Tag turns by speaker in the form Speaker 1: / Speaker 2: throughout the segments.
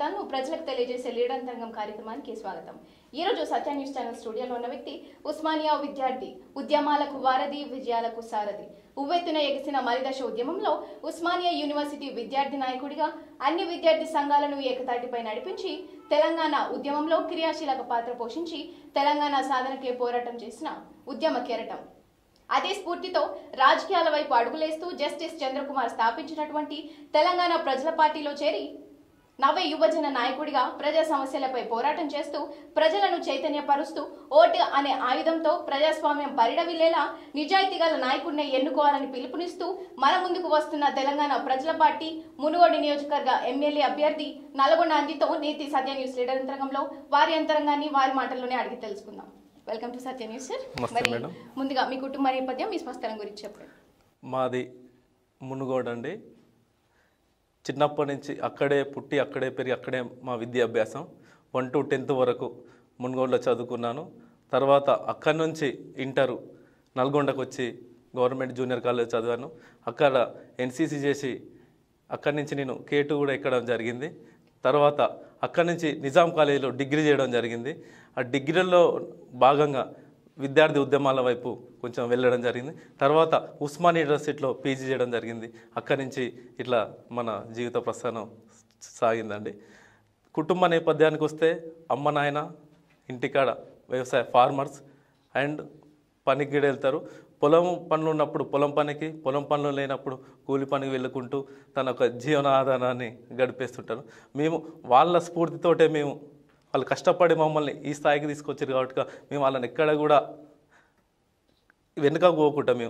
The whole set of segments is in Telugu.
Speaker 1: విషయాలను ప్రజలకు తెలియజేసే లీడంతరంగం కార్యక్రమానికి స్వాగతం ఈ రోజు సత్య న్యూస్ ఛానల్ స్టూడియోలో ఉన్న వ్యక్తి ఉస్మానియా విద్యార్థి ఉద్యమాలకు వారధి విజయాలకు సారథి ఉవ్వెత్తున ఎగిసిన మరిదశ ఉద్యమంలో ఉస్మానియా యూనివర్సిటీ విద్యార్థి నాయకుడిగా అన్ని విద్యార్థి సంఘాలను ఏకతాటిపై నడిపించి తెలంగాణ ఉద్యమంలో క్రియాశీలక పాత్ర పోషించి తెలంగాణ సాధనకే పోరాటం చేసిన ఉద్యమ కెరటం అదే స్ఫూర్తితో రాజకీయాల వైపు అడుగులేస్తూ జస్టిస్ చంద్రకుమార్ స్థాపించినటువంటి తెలంగాణ ప్రజల పార్టీలో చేరి నవ యువజన నాయకుడిగా ప్రజా సమస్యలపై పోరాటం చేస్తూ ప్రజలను చైతన్యపరుస్తూ ఓటు అనే ఆయుధంతో ప్రజాస్వామ్యం పరిడవిల్లేలా నిజాయితీ గల నాయకుడిని ఎన్నుకోవాలని పిలుపునిస్తూ మన ముందుకు వస్తున్న తెలంగాణ ప్రజల పార్టీ మునుగోడు నియోజకవర్గ ఎమ్మెల్యే అభ్యర్థి నల్గొండ అంజితో నేతి సత్య న్యూస్ లీడర్ యంత్రాంగంలో వారి అంతరంగాన్ని వారి మాటల్లోనే అడిగి తెలుసుకుందాం welcome to Satya news sir
Speaker 2: నమస్తే
Speaker 1: మరి
Speaker 2: మేడం.
Speaker 1: ముందుగా మీ కుటుంబ నేపథ్యం మీ స్వస్థలం గురించి చెప్పండి
Speaker 2: మాది మునుగోడు అండి చిన్నప్పటి నుంచి అక్కడే పుట్టి అక్కడే పెరిగి అక్కడే మా విద్యాభ్యాసం వన్ టు టెన్త్ వరకు మునుగోడులో చదువుకున్నాను తర్వాత అక్కడి నుంచి ఇంటరు నల్గొండకు వచ్చి గవర్నమెంట్ జూనియర్ కాలేజ్ చదివాను అక్కడ ఎన్సీసీ చేసి అక్కడి నుంచి నేను కేటు కూడా ఎక్కడం జరిగింది తర్వాత అక్కడి నుంచి నిజాం కాలేజీలో డిగ్రీ చేయడం జరిగింది ఆ డిగ్రీలో భాగంగా విద్యార్థి ఉద్యమాల వైపు కొంచెం వెళ్ళడం జరిగింది తర్వాత ఉస్మాన్ యూనివర్సిటీలో పీజీ చేయడం జరిగింది అక్కడి నుంచి ఇట్లా మన జీవిత ప్రస్థానం సాగిందండి కుటుంబ నేపథ్యానికి వస్తే అమ్మ నాయన ఇంటికాడ వ్యవసాయ ఫార్మర్స్ అండ్ పనికి గిడ వెళ్తారు పొలం పనులు ఉన్నప్పుడు పొలం పనికి పొలం పనులు లేనప్పుడు కూలి పనికి వెళ్ళుకుంటూ తన ఒక జీవన ఆధారాన్ని గడిపేస్తుంటారు మేము వాళ్ళ స్ఫూర్తితోటే మేము వాళ్ళు కష్టపడి మమ్మల్ని ఈ స్థాయికి తీసుకొచ్చారు కాబట్టి మేము వాళ్ళని ఎక్కడ కూడా వెనుక పోకుండా మేము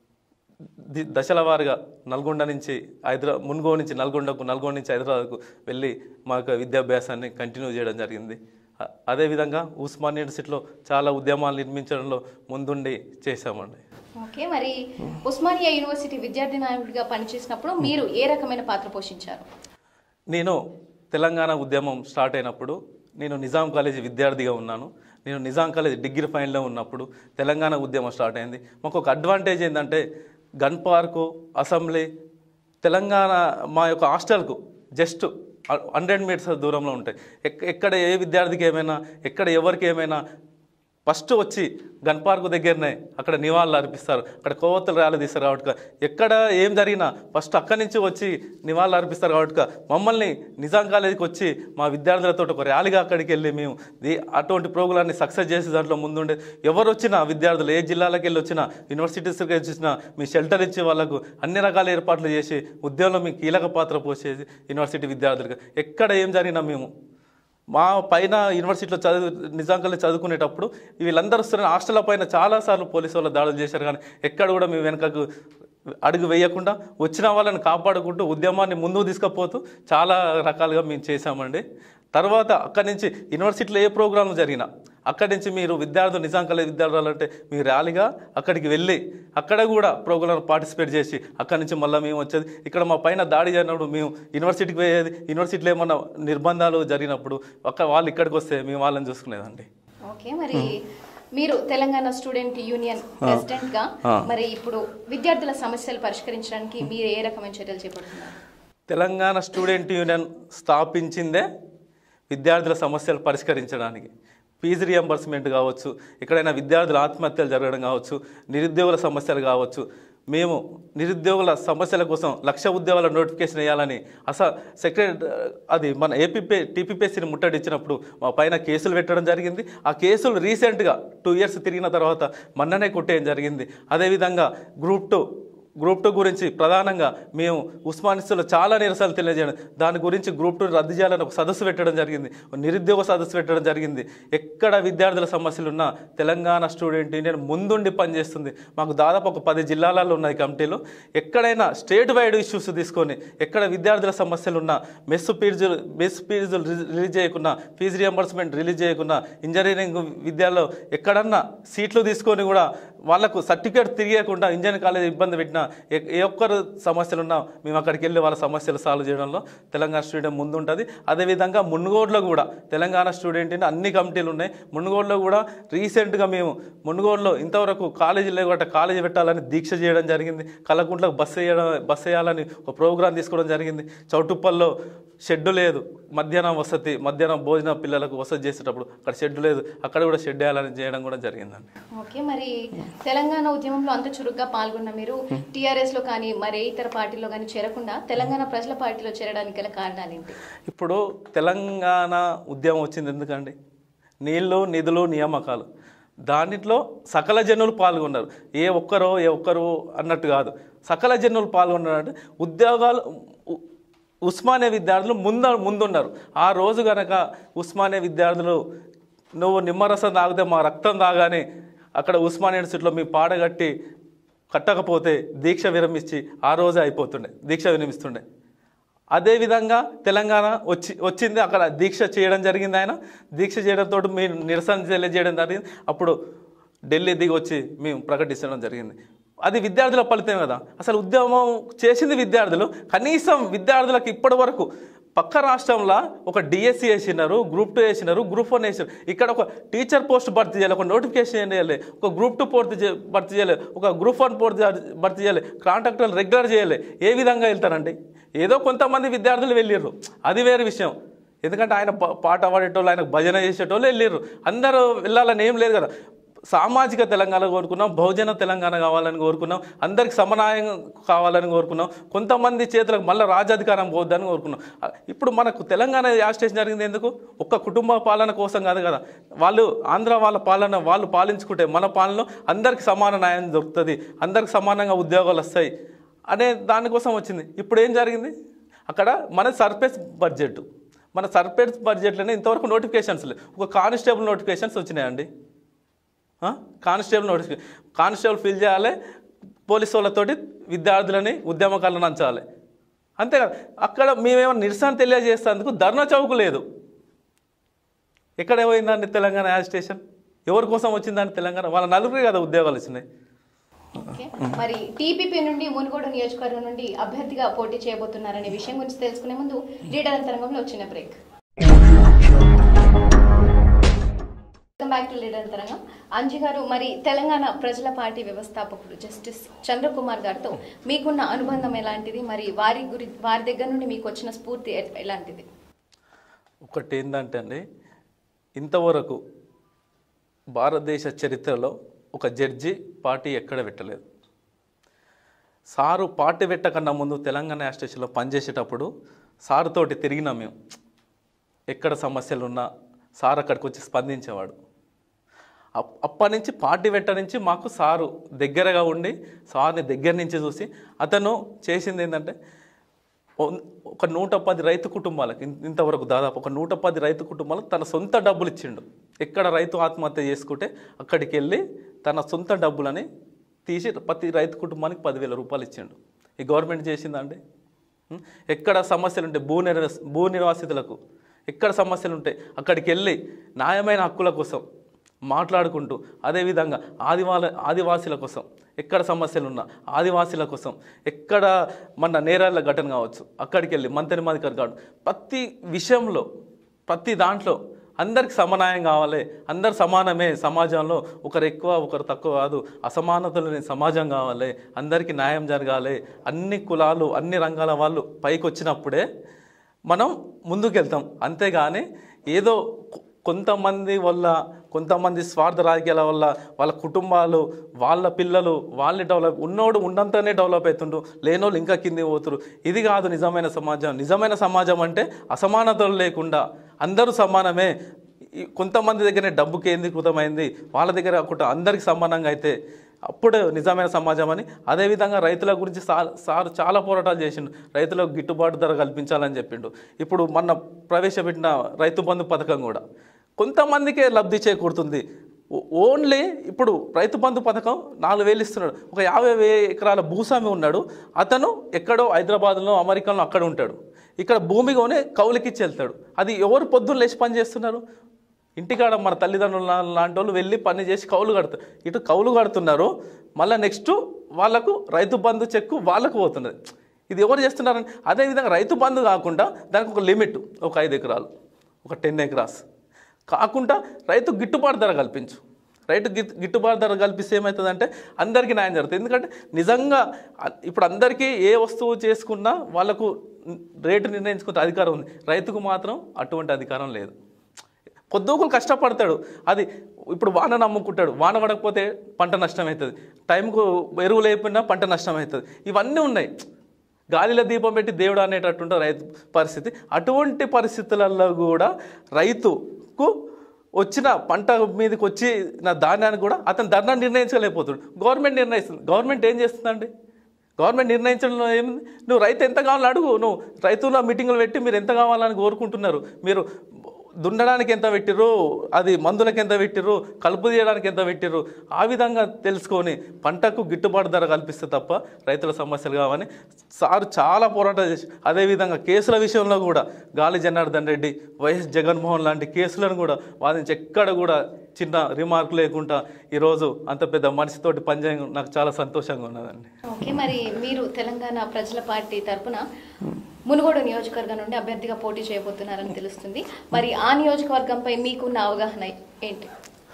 Speaker 2: ది- దశల వారీగా నల్గొండ నుంచి హైదరా మున్గోడు నుంచి నల్గొండకు నల్గొండ నుంచి హైదరాబాద్కు వెళ్ళి మా యొక్క విద్యాభ్యాసాన్ని కంటిన్యూ చేయడం జరిగింది అ- అదేవిధంగా ఉస్మాన్ యూనివర్సిటీలో చాలా ఉద్యమాలు నిర్మించడంలో ముందుండి చేశామండి
Speaker 1: ఓకే మరి ఉస్మానియా యూనివర్సిటీ విద్యార్థి నాయకుడిగా పనిచేసినప్పుడు మీరు ఏ రకమైన పాత్ర పోషించారు
Speaker 2: నేను తెలంగాణ ఉద్యమం స్టార్ట్ అయినప్పుడు నేను నిజాం కాలేజీ విద్యార్థిగా ఉన్నాను నేను నిజాం కాలేజ్ డిగ్రీ ఫైనల్లో ఉన్నప్పుడు తెలంగాణ ఉద్యమం స్టార్ట్ అయింది మాకు ఒక అడ్వాంటేజ్ ఏంటంటే గన్ పార్కు అసెంబ్లీ తెలంగాణ మా యొక్క హాస్టల్కు జస్ట్ హండ్రెడ్ మీటర్స్ దూరంలో ఉంటాయి ఎక్- ఎక్కడ ఏ విద్యార్థికి ఏమైనా ఎక్కడ ఎవరికి ఏమైనా ఫస్ట్ వచ్చి గన్ పార్క్ దగ్గరనే అక్కడ నివాళులు అర్పిస్తారు అక్కడ కొవ్వొత్తులు ర్యాలీ తీస్తారు కాబట్టి ఎక్కడ ఏం జరిగినా ఫస్ట్ అక్కడి నుంచి వచ్చి నివాళులు అర్పిస్తారు కాబట్టి మమ్మల్ని నిజాం కాలేజీకి వచ్చి మా విద్యార్థులతో ఒక ర్యాలీగా అక్కడికి వెళ్ళి మేము ది అటువంటి ప్రోగ్రాన్ని సక్సెస్ చేసి దాంట్లో ముందుండే ఎవరు వచ్చినా విద్యార్థులు ఏ జిల్లాలకు వెళ్ళి వచ్చినా యూనివర్సిటీస్కి వెళ్ళి వచ్చినా మీ షెల్టర్ ఇచ్చి వాళ్ళకు అన్ని రకాల ఏర్పాట్లు చేసి ఉద్యోగంలో మీ కీలక పాత్ర పోసేసి యూనివర్సిటీ విద్యార్థులకు ఎక్కడ ఏం జరిగినా మేము మా పైన యూనివర్సిటీలో చదువు నిజాం కాలేజ్ చదువుకునేటప్పుడు వీళ్ళందరూ వస్తున్న హాస్టల్ పైన చాలాసార్లు పోలీసు వాళ్ళు దాడులు చేశారు కానీ ఎక్కడ కూడా మేము వెనకకు అడుగు వేయకుండా వచ్చిన వాళ్ళని కాపాడుకుంటూ ఉద్యమాన్ని ముందుకు తీసుకుపోతూ చాలా రకాలుగా మేము చేశామండి తర్వాత అక్కడి నుంచి యూనివర్సిటీలో ఏ ప్రోగ్రాంలు జరిగినా అక్కడి నుంచి మీరు విద్యార్థులు నిజాం కాలేజ్ విద్యార్థులు అంటే మీరు ర్యాలీగా అక్కడికి వెళ్ళి అక్కడ కూడా ప్రోగ్రాం పార్టిసిపేట్ చేసి అక్కడి నుంచి మళ్ళీ మేము వచ్చేది ఇక్కడ మా పైన దాడి జరిగినప్పుడు మేము యూనివర్సిటీకి పోయేది యూనివర్సిటీలో ఏమన్నా నిర్బంధాలు జరిగినప్పుడు అక్కడ వాళ్ళు ఇక్కడికి వస్తే మేము వాళ్ళని చూసుకునేదండి
Speaker 1: ఓకే మరి మీరు తెలంగాణ స్టూడెంట్ యూనియన్ ప్రెసిడెంట్ గా
Speaker 2: ఆ.
Speaker 1: మరి ఇప్పుడు విద్యార్థుల సమస్యలు పరిష్కరించడానికి మీరు ఏ రకమైన చర్యలు చేపడుతున్నారు
Speaker 2: తెలంగాణ స్టూడెంట్ యూనియన్ స్థాపించిందే విద్యార్థుల సమస్యలు పరిష్కరించడానికి ఫీజు రియంబర్స్మెంట్ కావచ్చు ఎక్కడైనా విద్యార్థుల ఆత్మహత్యలు జరగడం కావచ్చు నిరుద్యోగుల సమస్యలు కావచ్చు మేము నిరుద్యోగుల సమస్యల కోసం లక్ష ఉద్యోగాల నోటిఫికేషన్ వేయాలని అస సెక్రటరీ అది మన ఏపీపీ టీపీపీఎస్సీని ముట్టడించినప్పుడు మా పైన కేసులు పెట్టడం జరిగింది ఆ కేసులు రీసెంట్గా టూ ఇయర్స్ తిరిగిన తర్వాత మొన్ననే కొట్టేయడం జరిగింది అదేవిధంగా గ్రూప్ టూ గ్రూప్ టూ గురించి ప్రధానంగా మేము ఉస్మానిస్తులో చాలా నిరసనలు తెలియజేయడం దాని గురించి గ్రూప్ టూ రద్దు చేయాలని ఒక సదస్సు పెట్టడం జరిగింది ఒక నిరుద్యోగ సదస్సు పెట్టడం జరిగింది ఎక్కడ విద్యార్థుల సమస్యలు ఉన్నా తెలంగాణ స్టూడెంట్ యూనియన్ ముందుండి పనిచేస్తుంది మాకు దాదాపు ఒక పది జిల్లాలలో ఉన్నాయి కమిటీలు ఎక్కడైనా స్టేట్ వైడ్ ఇష్యూస్ తీసుకొని ఎక్కడ విద్యార్థుల సమస్యలు ఉన్నా మెస్ ఫీజులు మెస్ ఫీజులు రిలీ- రిలీజ్ చేయకుండా ఫీజు రియంబర్స్మెంట్ రిలీజ్ చేయకుండా ఇంజనీరింగ్ విద్యలో ఎక్కడన్నా సీట్లు తీసుకొని కూడా వాళ్ళకు సర్టిఫికేట్ తిరిగకుండా ఇంజనీర్ కాలేజ్ ఇబ్బంది పెట్టినా ఏ ఏ ఒక్కరు సమస్యలు ఉన్నా మేము అక్కడికి వెళ్ళి వాళ్ళ సమస్యలు సాల్వ్ చేయడంలో తెలంగాణ స్టూడెంట్ ముందుంటుంది అదేవిధంగా మునుగోడులో కూడా తెలంగాణ స్టూడెంట్ అన్ని కమిటీలు ఉన్నాయి మునుగోడులో కూడా రీసెంట్గా మేము మునుగోడులో ఇంతవరకు కాలేజీ లేకుండా కాలేజీ పెట్టాలని దీక్ష చేయడం జరిగింది కలకుంట్లకు బస్సు వేయడం బస్సు వేయాలని ఒక ప్రోగ్రాం తీసుకోవడం జరిగింది చౌటుప్పల్లో షెడ్ లేదు మధ్యాహ్నం వసతి మధ్యాహ్నం భోజనం పిల్లలకు వసతి చేసేటప్పుడు అక్కడ షెడ్ లేదు అక్కడ కూడా షెడ్ వేయాలని చేయడం కూడా జరిగిందండి
Speaker 1: ఓకే మరి తెలంగాణ ఉద్యమంలో అంత చురుగ్గా పాల్గొన్న మీరు టీఆర్ఎస్ లో కానీ మరి ఏ ఇతర పార్టీలో కానీ చేరకుండా తెలంగాణ ప్రజల పార్టీలో చేరడానికి గల కారణాలు ఏంటి
Speaker 2: ఇప్పుడు తెలంగాణ ఉద్యమం వచ్చింది ఎందుకండి నీళ్ళు నిధులు నియామకాలు దాంట్లో సకల జనులు పాల్గొన్నారు ఏ ఒక్కరో ఏ ఒక్కరు అన్నట్టు కాదు సకల జనులు పాల్గొన్నారు ఉద్యోగాలు ఉ- ఉస్మానియా విద్యార్థులు ముంద ముందున్నారు ఆ రోజు గనక ఉస్మానియా విద్యార్థులు నువ్వు నిమ్మరసం తాగితే మా రక్తం తాగానే అక్కడ ఉస్మానియా యూనివర్సిటీలో మీ పాడగట్టి కట్టకపోతే దీక్ష విరమించి ఆ రోజే అయిపోతుండే దీక్ష విరమిస్తుండే అదేవిధంగా తెలంగాణ వచ్చి వచ్చింది అక్కడ దీక్ష చేయడం జరిగింది ఆయన దీక్ష చేయడంతో మీరు నిరసన తెలియజేయడం జరిగింది అప్పుడు ఢిల్లీ దిగి వచ్చి మేము ప్రకటించడం జరిగింది అది విద్యార్థుల ఫలితం కదా అసలు ఉద్యమం చేసింది విద్యార్థులు కనీసం విద్యార్థులకు ఇప్పటి వరకు పక్క రాష్ట్రంలో ఒక డిఎస్సి వేసినారు గ్రూప్ టూ వేసినారు గ్రూప్ వన్ వేసినారు ఇక్కడ ఒక టీచర్ పోస్ట్ భర్తీ చేయాలి ఒక నోటిఫికేషన్ చేయాలి ఒక గ్రూప్ టూ పూర్తి చే భర్తీ చేయాలి ఒక గ్రూప్ వన్ పూర్తి భర్తీ చేయాలి కాంట్రాక్టర్లు రెగ్యులర్ చేయాలి ఏ విధంగా వెళ్తారండి ఏదో కొంతమంది విద్యార్థులు వెళ్ళిర్రు అది వేరే విషయం ఎందుకంటే ఆయన పా- పాట పాడేటోళ్ళు ఆయన భజన చేసేటోళ్ళు వెళ్ళిర్రు అందరూ వెళ్ళాలని ఏం లేదు కదా సామాజిక తెలంగాణ కోరుకున్నాం బహుజన తెలంగాణ కావాలని కోరుకున్నాం అందరికి సమన్వయం కావాలని కోరుకున్నాం కొంతమంది చేతులకు మళ్ళీ రాజాధికారం పోద్దని కోరుకున్నాం ఆ, ఇప్పుడు మనకు తెలంగాణ యాస్టేషన్ జరిగింది ఎందుకు ఒక్క కుటుంబ పాలన కోసం కాదు కదా వాళ్ళు ఆంధ్ర వాళ్ళ పాలన వాళ్ళు పాలించుకుంటే మన పాలన అందరికి సమాన న్యాయం దొరుకుతుంది అందరికి సమానంగా ఉద్యోగాలు వస్తాయి అనే దానికోసం వచ్చింది ఇప్పుడు ఏం జరిగింది అక్కడ మన సర్ఫేస్ బడ్జెట్ మన సర్ఫేస్ బడ్జెట్లోనే ఇంతవరకు నోటిఫికేషన్స్ లేవు ఒక కానిస్టేబుల్ నోటిఫికేషన్స్ వచ్చినాయండి ఆ? కానిస్టేబుల్ నోటిఫికేషన్ కానిస్టేబుల్ ఫిల్ చేయాలి పోలీసు వాళ్ళతోటి విద్యార్థులని ఉద్యమకాలను అంచాలి అంతేకాదు అక్కడ మేమేమో నిరసన తెలియజేసేందుకు ధర్నా చౌకు లేదు ఎక్కడ పోయిందండి తెలంగాణ యాజ్ స్టేషన్ ఎవరి కోసం వచ్చిందండి తెలంగాణ వాళ్ళ నలుగురే కదా ఉద్యోగాలు వచ్చినాయి
Speaker 1: ఓకే మరి టీపీపీ నుండి మునుగోడు నియోజకవర్గం నుండి అభ్యర్థిగా పోటీ చేయబోతున్నారనే విషయం గురించి తెలుసుకునే ముందు లీడర్ అంతరంగంలో వచ్చిన break welcome back to leader Antharangam Anji గారు మరి తెలంగాణ ప్రజల పార్టీ వ్యవస్థాపకుడు జస్టిస్ చంద్రకుమార్ గారితో మీకున్న అనుబంధం ఎలాంటిది మరి వారి గురి వారి దగ్గర నుండి మీకు వచ్చిన స్ఫూర్తి ఎ- ఎలాంటిది
Speaker 2: ఒకటి ఏంటంటే అండి ఇంతవరకు భారతదేశ చరిత్రలో ఒక జడ్జి పార్టీ ఎక్కడ పెట్టలేదు సారు పార్టీ పెట్టకన్నా ముందు తెలంగాణ స్టేషన్లో పనిచేసేటప్పుడు సారుతోటి తిరిగినాం మేము ఎక్కడ సమస్యలు ఉన్నా సార్ అక్కడికి వచ్చి స్పందించేవాడు అప్- అప్పటి నుంచి పార్టీ పెట్ట నుంచి మాకు సారు దగ్గరగా ఉండి సార్ని దగ్గర నుంచి చూసి అతను చేసింది ఏంటంటే ఒన్- ఒక నూట పది రైతు కుటుంబాలకు ఇన్- ఇంతవరకు దాదాపు ఒక నూట పది రైతు కుటుంబాలకు తన సొంత డబ్బులు ఇచ్చిండు ఎక్కడ రైతు ఆత్మహత్య చేసుకుంటే అక్కడికి వెళ్ళి తన సొంత డబ్బులని తీసి ప్రతి రైతు కుటుంబానికి పదివేల రూపాయలు ఇచ్చిండు ఈ గవర్నమెంట్ చేసిందండి ఉం? ఎక్కడ సమస్యలు ఉంటే భూ నిర్వస్ భూ నిర్వాసితులకు ఎక్కడ సమస్యలు ఉంటాయి అక్కడికి వెళ్ళి న్యాయమైన హక్కుల కోసం మాట్లాడుకుంటూ అదేవిధంగా ఆదివాల ఆదివాసీల కోసం ఎక్కడ సమస్యలు ఉన్నా ఆదివాసీల కోసం ఎక్కడ మన నేరాల ఘటన కావచ్చు అక్కడికి వెళ్ళి మంత్రి మాదికర్ కాడు ప్రతి విషయంలో ప్రతి దాంట్లో అందరికి సమన్వయం కావాలి అందరు సమానమే సమాజంలో ఒకరు ఎక్కువ ఒకరు తక్కువ కాదు అసమానతలు లేని సమాజం కావాలి అందరికీ న్యాయం జరగాలి అన్ని కులాలు అన్ని రంగాల వాళ్ళు పైకి వచ్చినప్పుడే మనం ముందుకెళ్తాం అంతేగాని ఏదో కొ- కొంతమంది వల్ల కొంతమంది స్వార్థ రాజకీయాల వల్ల వాళ్ళ కుటుంబాలు వాళ్ళ పిల్లలు వాళ్ళని డెవలప్ ఉన్నోడు ఉన్నంతనే డెవలప్ అవుతుండ్రు లేనోళ్ళు ఇంకా కింది పోతురు ఇది కాదు నిజమైన సమాజం నిజమైన సమాజం అంటే అసమానతలు లేకుండా అందరూ సమానమే ఈ కొంతమంది దగ్గరనే డబ్బు కేంద్రీకృతమైంది వాళ్ళ దగ్గర కాకుండా అందరికి సమానంగా అయితే అప్పుడు నిజమైన సమాజం అని అదేవిధంగా రైతుల గురించి సా- సార్ చాలా పోరాటాలు చేసిండు రైతులకు గిట్టుబాటు ధర కల్పించాలని చెప్పిండు ఇప్పుడు మొన్న ప్రవేశపెట్టిన రైతు బంధు పథకం కూడా కొంతమందికే లబ్ధి చేకూరుతుంది ఓ- ఓన్లీ ఇప్పుడు రైతు బంధు పథకం నాలుగు వేలు ఇస్తున్నాడు ఒక యాభై వే ఎకరాల భూస్వామి ఉన్నాడు అతను ఎక్కడో హైదరాబాద్లో అమెరికాలో అక్కడ ఉంటాడు ఇక్కడ భూమి కొని కౌలుకిచ్చి వెళ్తాడు అది ఎవరు పొద్దున్న లేచి పని చేస్తున్నారు ఇంటికాడ మన తల్లిదండ్రులు లా- లాంటి వాళ్ళు వెళ్ళి పని చేసి కౌలు కడతారు ఇటు కౌలు కడుతున్నారు మళ్ళీ నెక్స్ట్ వాళ్ళకు రైతు బంధు చెక్కు వాళ్ళకు పోతున్నది ఇది ఎవరు చేస్తున్నారని అదేవిధంగా రైతు బంధు కాకుండా దానికి ఒక లిమిట్ ఒక ఐదు ఎకరాలు ఒక టెన్ ఎకరాస్ కాకుండా రైతు గిట్టుబాటు ధర కల్పించు రైతు గిట్ గిట్టుబాటు ధర కల్పిస్తే ఏమవుతుందంటే అందరికీ న్యాయం జరుగుతుంది ఎందుకంటే నిజంగా అ- ఇప్పుడు అందరికీ ఏ వస్తువు చేసుకున్నా వాళ్ళకు రేటు నిర్ణయించుకునే అధికారం ఉంది రైతుకు మాత్రం అటువంటి అధికారం లేదు పొద్దుకులు కష్టపడతాడు అది ఇప్పుడు వాన నమ్ముకుంటాడు వాన పడకపోతే పంట నష్టం అవుతుంది టైంకు ఎరువులు లేకపోయినా పంట నష్టం అవుతుంది ఇవన్నీ ఉన్నాయి గాలిలో దీపం పెట్టి దేవుడు అనేటట్టుంటే రైతు పరిస్థితి అటువంటి పరిస్థితులలో కూడా రైతుకు వచ్చిన పంట మీదకి వచ్చి నా ధాన్యాన్ని కూడా అతను ధర్నా నిర్ణయించలేకపోతాడు గవర్నమెంట్ నిర్ణయిస్తుంది గవర్నమెంట్ ఏం చేస్తుందండి గవర్నమెంట్ నిర్ణయించడంలో ఏముంది నువ్వు రైతు ఎంత కావాలని అడుగు నువ్వు రైతుల మీటింగులు పెట్టి మీరు ఎంత కావాలని కోరుకుంటున్నారు మీరు దున్నడానికి ఎంత పెట్టిర్రు అది మందులకు ఎంత పెట్టిర్రు కలుపు తీయడానికి ఎంత పెట్టిర్రు ఆ విధంగా తెలుసుకొని పంటకు గిట్టుబాటు ధర కల్పిస్తే తప్ప రైతుల సమస్యలు కావని సార్ చాలా పోరాటం చేసి అదేవిధంగా కేసుల విషయంలో కూడా గాలి జనార్దన్ రెడ్డి వైఎస్ జగన్మోహన్ లాంటి కేసులను కూడా వాదించి ఎక్కడ కూడా చిన్న రిమార్క్ లేకుండా ఈరోజు అంత పెద్ద మనిషితోటి పనిచేయడం నాకు చాలా సంతోషంగా ఉన్నదండి
Speaker 1: ఓకే మరి మీరు తెలంగాణ ప్రజల పార్టీ తరపున మునుగోడు నియోజకవర్గం నుండి అభ్యర్థిగా పోటీ చేయబోతున్నారని తెలుస్తుంది మరి ఆ నియోజకవర్గంపై మీకున్న అవగాహన ఏంటి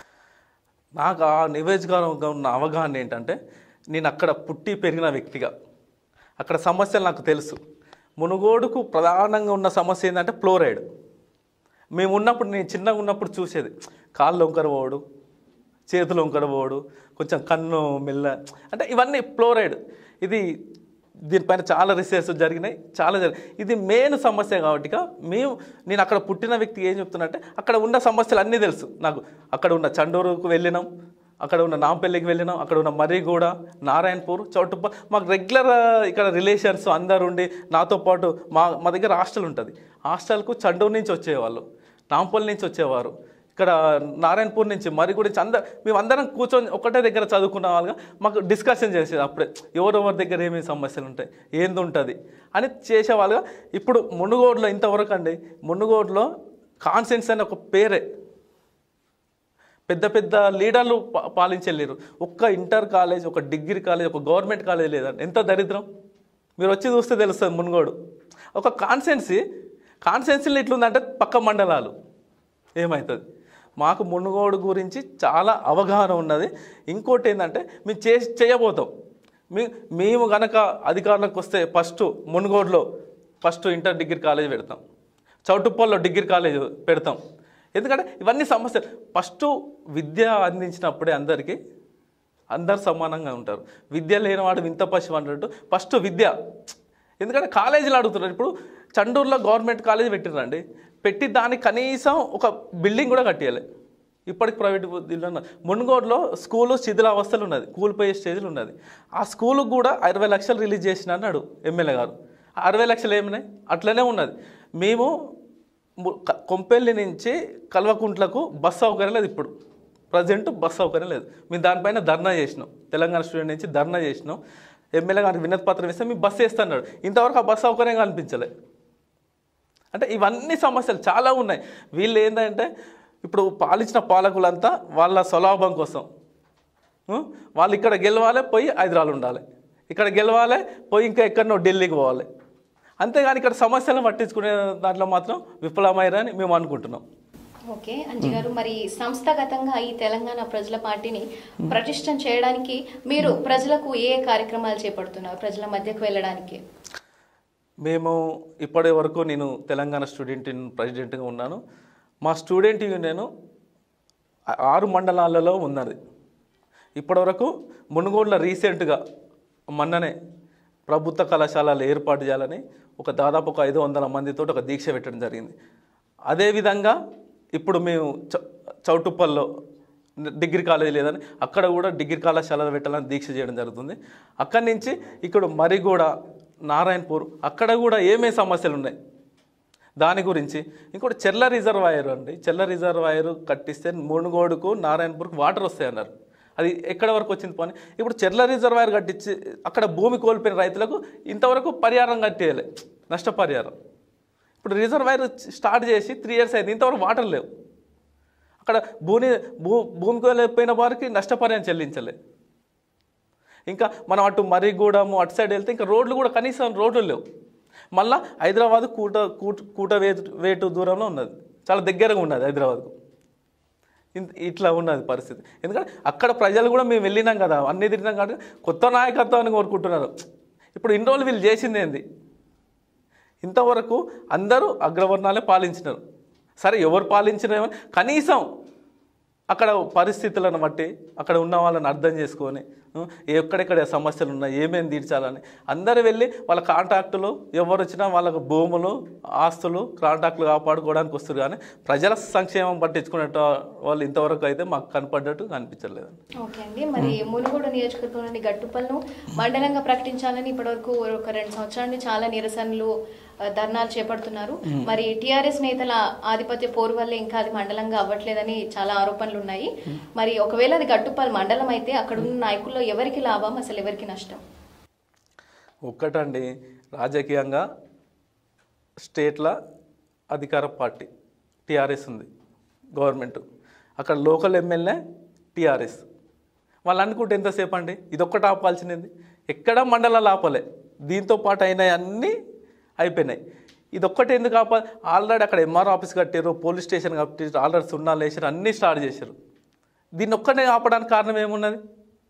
Speaker 2: నాకు ఆ నియోజకవర్గంగా ఉన్న అవగాహన ఏంటంటే నేను అక్కడ పుట్టి పెరిగిన వ్యక్తిగా అక్కడ సమస్యలు నాకు తెలుసు మునుగోడుకు ప్రధానంగా ఉన్న సమస్య ఏంటంటే ఫ్లోరైడ్ మేము ఉన్నప్పుడు నేను చిన్నగా ఉన్నప్పుడు చూసేది కాళ్ళు వంకర పోవడు చేతులు వంకర పోవడు కొంచెం కన్ను మెల్ల అంటే ఇవన్నీ ఫ్లోరైడ్ ఇది దీనిపైన చాలా రీసెర్చ్ జరిగినాయి చాలా జరిగి ఇది మెయిన్ సమస్య కాబట్టి మేము నేను అక్కడ పుట్టిన వ్యక్తి ఏం చెప్తున్నట్టే అక్కడ ఉన్న సమస్యలు అన్నీ తెలుసు నాకు అక్కడ ఉన్న చండూరుకు వెళ్ళినాం అక్కడ ఉన్న నాంపల్లికి వెళ్ళినాం అక్కడ ఉన్న మర్రిగూడ నారాయణపూర్ చౌటుప్ప మాకు రెగ్యులర్ ఇక్కడ రిలేషన్స్ అందరు ఉండి నాతో పాటు మా మా దగ్గర హాస్టల్ ఉంటుంది హాస్టల్కు చండూరు నుంచి వచ్చేవాళ్ళు నాంపల్లి నుంచి వచ్చేవారు ఇక్కడ నారాయణపూర్ నుంచి మరి గురించి అందరు మేము అందరం కూర్చొని ఒకటే దగ్గర చదువుకున్న వాళ్ళగా మాకు డిస్కషన్ చేసేది అప్పుడే ఎవరెవరి దగ్గర ఏమేమి సమస్యలు ఉంటాయి ఏంది ఉంటుంది అని చేసేవాళ్ళుగా ఇప్పుడు మునుగోడులో ఇంతవరకు అండి మునుగోడులో కాన్సెన్స్ అనే ఒక పేరే పెద్ద పెద్ద లీడర్లు పా- పాలించెళ్ళారు ఒక్క ఇంటర్ కాలేజ్ ఒక డిగ్రీ కాలేజ్ ఒక గవర్నమెంట్ కాలేజ్ లేదండి ఎంత దరిద్రం మీరు వచ్చి చూస్తే తెలుస్తుంది మునుగోడు ఒక కాన్సెన్సీ కాన్సెన్సీలు ఎట్లుందంటే పక్క మండలాలు ఏమవుతుంది మాకు మునుగోడు గురించి చాలా అవగాహన ఉన్నది ఇంకోటి ఏంటంటే మేము చే చేయబోతాం మీ మేము గనక అధికారంలోకి వస్తే ఫస్ట్ మునుగోడులో ఫస్ట్ ఇంటర్ డిగ్రీ కాలేజ్ పెడతాం చౌటుప్పల్లో డిగ్రీ కాలేజ్ పెడతాం ఎందుకంటే ఇవన్నీ సమస్యలు ఫస్ట్ విద్య అందించినప్పుడే అందరికీ అందరు సమానంగా ఉంటారు విద్య లేనివాడు వింత పశువు అన్నట్టు ఫస్ట్ విద్య ఎందుకంటే కాలేజీలు అడుగుతున్నారు ఇప్పుడు చండూరులో గవర్నమెంట్ కాలేజ్ పెట్టిరండి పెట్టి దానికి కనీసం ఒక బిల్డింగ్ కూడా కట్టియాలి ఇప్పటికి ప్రైవేట్ దీనిలో ఉన్న- మునుగోడులో స్కూలు శిథిలావస్థలు ఉన్నది కూలిపోయే స్టేజ్లు ఉన్నది ఆ స్కూలుకు కూడా అరవై లక్షలు రిలీజ్ చేసిన అన్నాడు ఎమ్మెల్యే గారు ఆ అరవై లక్షలు ఏమినాయి అట్లనే ఉన్నది మేము ము- క- కొంపెల్లి నుంచి కల్వకుంట్లకు బస్ సౌకర్యం లేదు ఇప్పుడు ప్రజెంట్ బస్ సౌకర్యం లేదు మేము దానిపైన ధర్నా చేసినాం తెలంగాణ స్టూడెంట్ నుంచి ధర్నా చేసినాం ఎమ్మెల్యే గారికి వినతి పత్రం ఇస్తే మేము బస్సు వేస్తున్నాడు ఇంతవరకు ఆ బస్ సౌకర్యం కనిపించలే అంటే ఇవన్నీ సమస్యలు చాలా ఉన్నాయి వీళ్ళు ఏంటంటే ఇప్పుడు పాలించిన పాలకులంతా వాళ్ళ స్వలాభం కోసం ఉం? వాళ్ళు ఇక్కడ గెలవాలి పోయి హైదరాబాద్ ఉండాలి ఇక్కడ గెలవాలి పోయి ఇంకా ఎక్కడనో ఢిల్లీకి పోవాలి అంతేగాని ఇక్కడ సమస్యలను పట్టించుకునే దాంట్లో మాత్రం విఫలమయ్యారని మేము అనుకుంటున్నాం
Speaker 1: ఓకే అంజి గారు మరి సంస్థాగతంగా ఈ తెలంగాణ ప్రజల పార్టీని ప్రతిష్టం చేయడానికి మీరు ప్రజలకు ఏ కార్యక్రమాలు చేపడుతున్నారు ప్రజల మధ్యకు వెళ్ళడానికి
Speaker 2: మేము ఇప్పటి వరకు నేను తెలంగాణ స్టూడెంట్ యూనియన్ ప్రెసిడెంట్గా ఉన్నాను మా స్టూడెంట్ యూనియన్ ఆ- ఆరు మండలాలలో ఉన్నది ఇప్పటివరకు మునుగోడులో రీసెంట్గా మొన్ననే ప్రభుత్వ కళాశాలలు ఏర్పాటు చేయాలని ఒక దాదాపు ఒక ఐదు వందల మందితో ఒక దీక్ష పెట్టడం జరిగింది అదేవిధంగా ఇప్పుడు మేము చౌ చౌటుప్పల్లో డిగ్రీ కాలేజ్ లేదని అక్కడ కూడా డిగ్రీ కళాశాలలు పెట్టాలని దీక్ష చేయడం జరుగుతుంది అక్కడి నుంచి ఇక్కడ మరిగూడ నారాయణపూర్ అక్కడ కూడా ఏమేమి సమస్యలు ఉన్నాయి దాని గురించి ఇంకోటి చెర్ల రిజర్వాయర్ అండి చెర్ల రిజర్వాయర్ కట్టిస్తే మునుగోడుకు నారాయణపూర్కు వాటర్ వస్తాయి అన్నారు అది ఎక్కడ వరకు వచ్చింది పోనీ ఇప్పుడు చెర్ల రిజర్వాయర్ కట్టించి అక్కడ భూమి కోల్పోయిన రైతులకు ఇంతవరకు పరిహారం కట్టేయాలి నష్టపరిహారం ఇప్పుడు రిజర్వాయర్ స్టార్ట్ చేసి త్రీ ఇయర్స్ అయింది ఇంతవరకు వాటర్ లేవు అక్కడ భూమి భూ భూమికి వెళ్ళిపోయిన వారికి నష్టపరిహారం చెల్లించలే ఇంకా మనం అటు మరిగూడము అటు సైడ్ వెళ్తే ఇంకా రోడ్లు కూడా కనీసం రోడ్లు లేవు మళ్ళా హైదరాబాద్ కూట కూట కూట వేటు వేటు దూరంలో ఉన్నది చాలా దగ్గరగా ఉన్నది హైదరాబాద్కు ఇంత ఇట్లా ఉన్నది పరిస్థితి ఎందుకంటే అక్కడ ప్రజలు కూడా మేము వెళ్ళినాం కదా అన్నీ తిరిగినాం కాబట్టి కొత్త నాయకత్వాన్ని కోరుకుంటున్నారు ఇప్పుడు ఇన్ని రోజులు వీళ్ళు చేసింది ఏంది ఇంతవరకు అందరూ అగ్రవర్ణాలే పాలించినారు సరే ఎవరు పాలించినా కనీసం అక్కడ పరిస్థితులను బట్టి అక్కడ ఉన్న వాళ్ళని అర్థం చేసుకొని ఉం, ఎక్కడెక్కడ సమస్యలు ఉన్నాయి ఏమేమి తీర్చాలని అందరూ వెళ్ళి వాళ్ళ కాంటాక్టులు ఎవరు వచ్చినా వాళ్ళకు భూములు ఆస్తులు కాంటాక్టులు కాపాడుకోవడానికి వస్తారు కానీ ప్రజల సంక్షేమం పట్టించుకునే వాళ్ళు ఇంతవరకు అయితే మాకు కనపడ్డట్టు కనిపించలేదు
Speaker 1: ఓకే అండి మరి మునుగోడు నియోజకవర్గంలోని గట్టుపల్లను మండలంగా ప్రకటించాలని ఇప్పటివరకు ఒక రెండు సంవత్సరాల నుండి చాలా నిరసనలు ఆ, ధర్నాలు చేపడుతున్నారు మరి టిఆర్ఎస్ నేతల ఆధిపత్య పోరు వల్లే ఇంకా అది మండలంగా అవ్వట్లేదని చాలా ఆరోపణలు ఉన్నాయి మరి ఒకవేళ అది గట్టుపల్ మండలం అయితే అక్కడ ఉన్న నాయకుల్లో ఎవరికి లాభం అసలు ఎవరికి నష్టం
Speaker 2: ఒక్కటండి రాజకీయంగా స్టేట్ల అధికార పార్టీ టీఆర్ఎస్ ఉంది గవర్నమెంట్ అక్కడ లోకల్ ఎమ్మెల్యే టీఆర్ఎస్ వాళ్ళు అనుకుంటే ఎంతసేపు అండి ఇదొక్కటి ఆపాల్సింది ఎక్కడ మండలాలు ఆపలే దీంతో పాటు అయినాయి అన్నీ అయిపోయినాయి ఇదొక్కటి ఎందుకు ఆపాలి ఆల్రెడీ అక్కడ ఎంఆర్ ఆఫీస్ కట్టారు పోలీస్ స్టేషన్ కట్టారు ఆల్రెడీ సున్నాలు వేసారు అన్నీ స్టార్ట్ చేశారు దీన్ని ఒక్కనే ఆపడానికి కారణం ఏమున్నది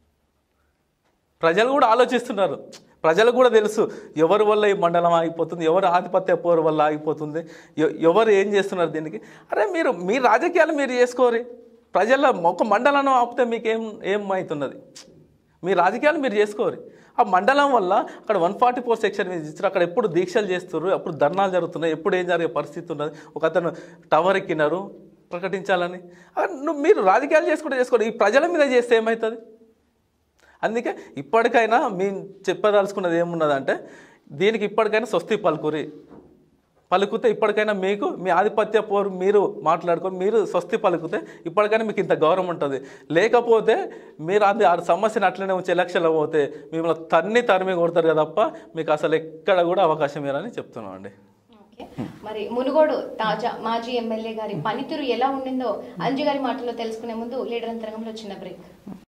Speaker 2: ప్రజలు కూడా ఆలోచిస్తున్నారు ప్రజలకు కూడా తెలుసు ఎవరి వల్ల ఈ మండలం ఆగిపోతుంది ఎవరు ఆధిపత్య పోరు వల్ల ఆగిపోతుంది ఎ- ఎవరు ఏం చేస్తున్నారు దీనికి అరే మీరు మీ రాజకీయాలు మీరు చేసుకోరు ప్రజల ఒక మండలం ఆపితే మీకు ఏం ఏం అవుతున్నది మీ రాజకీయాలు మీరు చేసుకోరు ఆ మండలం వల్ల అక్కడ వన్ ఫార్టీ ఫోర్ సెక్షన్ మీద ఇచ్చారు అక్కడ ఎప్పుడు దీక్షలు చేస్తున్నారు అప్పుడు ధర్నాలు జరుగుతున్నాయి ఎప్పుడు ఏం జరిగే పరిస్థితి ఉన్నది ఒక అతను టవర్ ఎక్కినారు ప్రకటించాలని ఆ, నువ్వు మీరు రాజకీయాలు చేసుకుంటే చేసుకోరు ఈ ప్రజల మీద చేస్తే ఏమవుతుంది అందుకే ఇప్పటికైనా మేము చెప్పదలుచుకున్నది ఏమున్నదంటే దీనికి ఇప్పటికైనా స్వస్తి పలుకురి పలుకుతే ఇప్పటికైనా మీకు మీ ఆధిపత్య పోరు మీరు మాట్లాడుకొని మీరు స్వస్తి పలుకుతే ఇప్పటికైనా మీకు ఇంత గౌరవం ఉంటుంది లేకపోతే మీరు అది ఆ సమస్యను అట్లనే ఉంచి ఎలక్షన్లో పోతే మిమ్మల్ని తన్ని తరిమి కొడతారు కదా తప్ప మీకు అసలు ఎక్కడ కూడా అవకాశం ఇవ్వాలని చెప్తున్నాం అండి
Speaker 1: ఓకే. మరి మునుగోడు తాజా మాజీ ఎమ్మెల్యే గారి పనితీరు ఎలా ఉండిందో అంజు గారి మాటల్లో తెలుసుకునే ముందు లీడర్ అంతరంగంలో చిన్న break